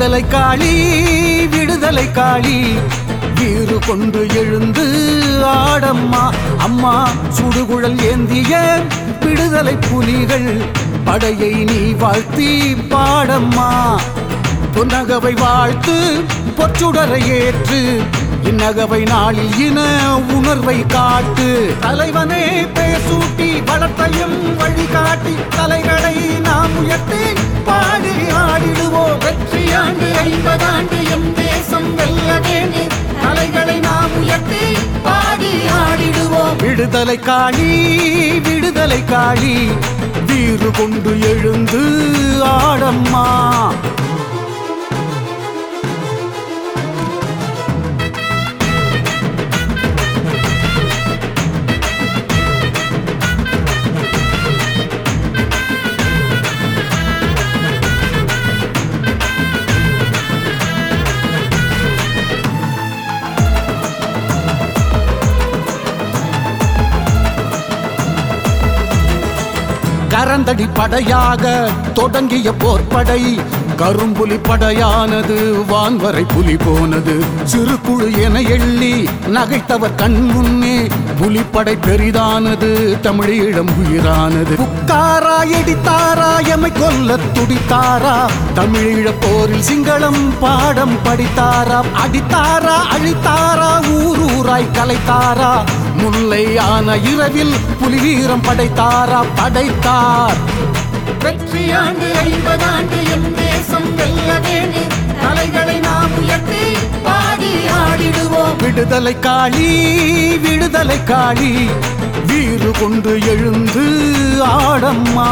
விடுதலை காளி விடுதலை காளி வீறு கொண்டு எழுந்து ஆடம்மா அம்மா சுடுகுழல் ஏந்திய விடுதலை புலிகள் படையை நீ வாழ்த்தி பாடம்மா புன்னகவை வாழ்த்து பொற்றுடரை ஏற்று இந்நகவை நாளில் இன உணர்வை காட்டு தலைவனே பேசூட்டி வளத்தையும் வழிகாட்டி தலைகளை நாம் உயர்த்தி பாடி ஆடிடுவோம் வெற்றியாண்டு ஐம்பதாண்டு எம் தேசம் வெல்ல வேண்டி தலைகளை நாம் உயர்த்தி பாடி ஆடிடுவோம் விடுதலை காளி விடுதலை காளி வீறு கொண்டு எழுந்து ஆடம்மா கரந்தடி படையாக தொடங்கிய போர்ப்படை கரும்புலி படையானது வான்வரை புலி போனது சிறு குழு என எள்ளி நகைத்தவர் கண் முன்னே புலிப்படை பெரிதானது தமிழீழம் உயிரானது புக்காரா எடித்தாரா எமை கொல்ல துடித்தாரா தமிழீழ போரில் சிங்களம் பாடம் படித்தாரா அடித்தாரா அழித்தாரா ஊர் ஊராய் கலைத்தாரா முல்லையான இரவில் புலி வீரம் படைத்தாரா படைத்தார் வெற்றியாண்டு ஐம்பதாண்டு எம் தேசம் வெல்ல வேண்டி தலைகளை நாம் உயர்த்தி பாடி ஆடிடுவோம் விடுதலை காளி விடுதலை காளி வீறு கொண்டு எழுந்து ஆடம்மா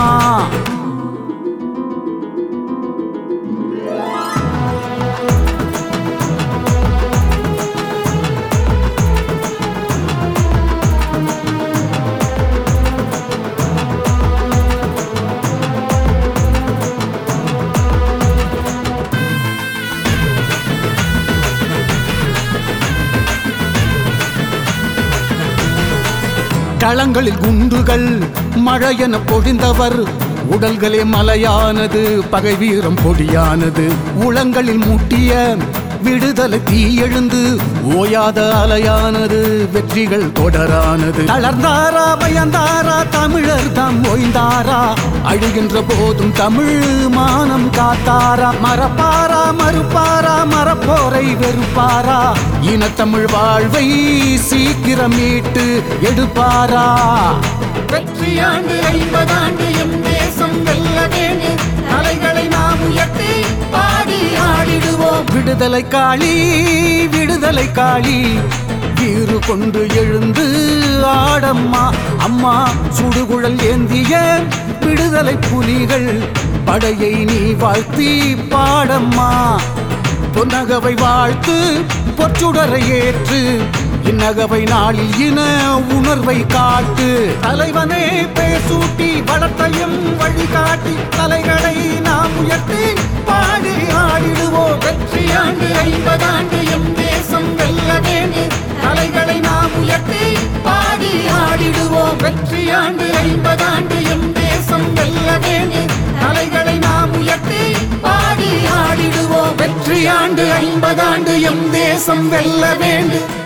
களங்களில் குண்டுகள் மழையென பொழிந்தவர் உடல்களே மலையானது பகை வீரம் பொடியானது உளங்களில் முட்டிய விடுதலை தீ எழுந்து ஓயாத அலையானது வெற்றிகள் தொடரானது தளர்ந்தாரா பயந்தாரா தமிழர் தம் ஓய்ந்தாரா அழுகின்ற போதும் தமிழ் மானம் காத்தாரா மறப்பாரா மறுப்பாரா மறப்போரை வெறுப்பாரா இனத்தமிழ் வாழ்வை சீக்கிரம் மீட்டு எடுப்பாரா வெற்றியாண்டு ஐம்பதாண்டு எம் தேசம் வெல்ல வேண்டி தலைகளை நாம் உயர்த்தி பாடி ஆடிடுவோம் விடுதலை காளி விடுதலை காளி வீறு கொண்டு எழுந்து ஆடம்மா அம்மா சுடுகுழல் ஏந்திய விடுதலை புலிகள் படையை நீ வாழ்த்தி பாடம்மா பொன்னகவை வாழ்த்து பொற்றுடரை ஏற்று இந்நகவை நாளில் இன உணர்வை காட்டு தலைவனே பேசூட்டி வளத்தையும் வழிகாட்டி தலைகளை நாம் உயர்த்தி பாடி ஆடிடுவோம் வெற்றியாண்டு ஐம்பதாண்டு எம் தேசம் வெல்ல வேண்டி தலைகளை நாம் உயர்த்தி பாடி ஆடிடுவோம் வெற்றியாண்டு ஐம்பதாண்டு எம் தேசம் வெல்ல வேண்டி தலைகளை நாம் உயர்த்தி பாடி ஆடிடுவோம் வெற்றியாண்டு ஐம்பதாண்டு எம் தேசம் வெல்ல வேண்டி